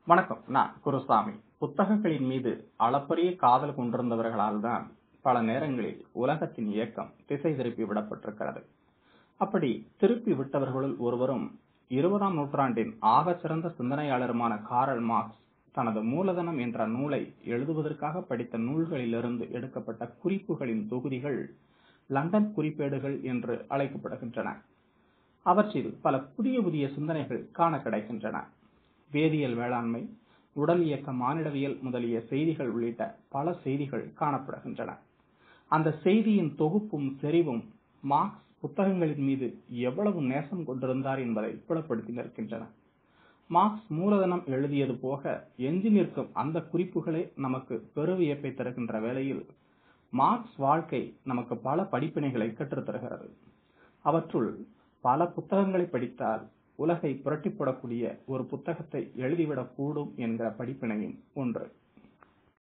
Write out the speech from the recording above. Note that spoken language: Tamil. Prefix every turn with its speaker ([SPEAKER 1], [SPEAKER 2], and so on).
[SPEAKER 1] வணக்கம் நான் குருசாமி புத்தகங்களின் மீது அளப்பரிய காதல் கொண்டிருந்தவர்களால் தான் பல நேரங்களில் உலகத்தின் இயக்கம் திசை திருப்பி விடப்பட்டிருக்கிறது அப்படி திருப்பி விட்டவர்களுள் ஒருவரும் இருபதாம் நூற்றாண்டின் ஆகச் சிறந்த சிந்தனையாளருமான காரல் மார்க்ஸ் தனது மூலதனம் என்ற நூலை எழுதுவதற்காக படித்த நூல்களிலிருந்து எடுக்கப்பட்ட குறிப்புகளின் தொகுதிகள் லண்டன் குறிப்பேடுகள் என்று அழைக்கப்படுகின்றன அவற்றில் பல புதிய புதிய சிந்தனைகள் காண கிடைக்கின்றன வேதியியல் வேளாண்மை உடல் இயக்க மானிடவியல் முதலிய செய்திகள் உள்ளிட்ட பல செய்திகள் காணப்படுகின்றன அந்த செய்தியின் தொகுப்பும் செறிவும் மார்க்ஸ் புத்தகங்களின் மீது எவ்வளவு நேசம் கொண்டிருந்தார் என்பதை புலப்படுத்தி நிற்கின்றன மார்க்ஸ் மூலதனம் எழுதியது போக எஞ்சி நிற்கும் அந்த குறிப்புகளே நமக்கு பெருவியப்பை தருகின்ற வேளையில் மார்க்ஸ் வாழ்க்கை நமக்கு பல படிப்பினைகளை கற்றுத்தருகிறது அவற்றுள் பல புத்தகங்களை படித்தால் உலகை புரட்டி போடக்கூடிய ஒரு புத்தகத்தை எழுதிவிடக் கூடும் என்கிற படிப்பினையும் ஒன்று